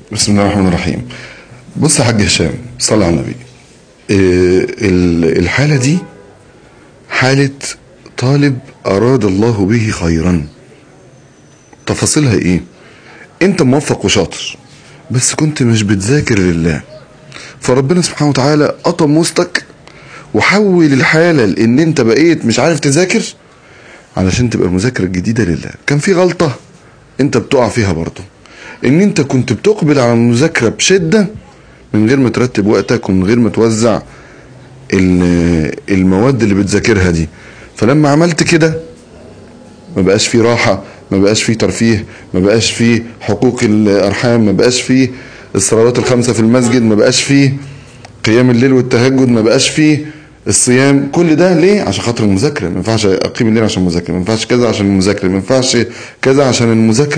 بسم الله الرحمن الرحيم بص يا حاج هشام صلى على النبي إيه، ال- الحالة دي حالة طالب أراد الله به خيرا تفاصيلها ايه انت موفق وشاطر بس كنت مش بتذاكر لله فربنا سبحانه وتعالى قطم وسطك وحول الحالة لان انت بقيت مش عارف تذاكر علشان تبقى المذاكرة الجديدة لله كان في غلطة انت بتقع فيها برضه ان انت كنت بتقبل على المذاكرة بشدة من غير ما ترتب وقتك ومن غير ما توزع ال- المواد اللي بتذاكرها دي فلما عملت كده ما بقاش فيه راحة ما بقاش فيه ترفيه ما بقاش فيه حقوق الأرحام ما بقاش فيه الصلوات الخمسة في المسجد ما بقاش فيه قيام الليل والتهجد ما بقاش فيه الصيام كل ده ليه عشان خاطر المذاكرة ما ينفعش أقيم الليل عشان المذاكرة ما ينفعش كذا عشان المذاكرة ما ينفعش كذا عشان المذاكرة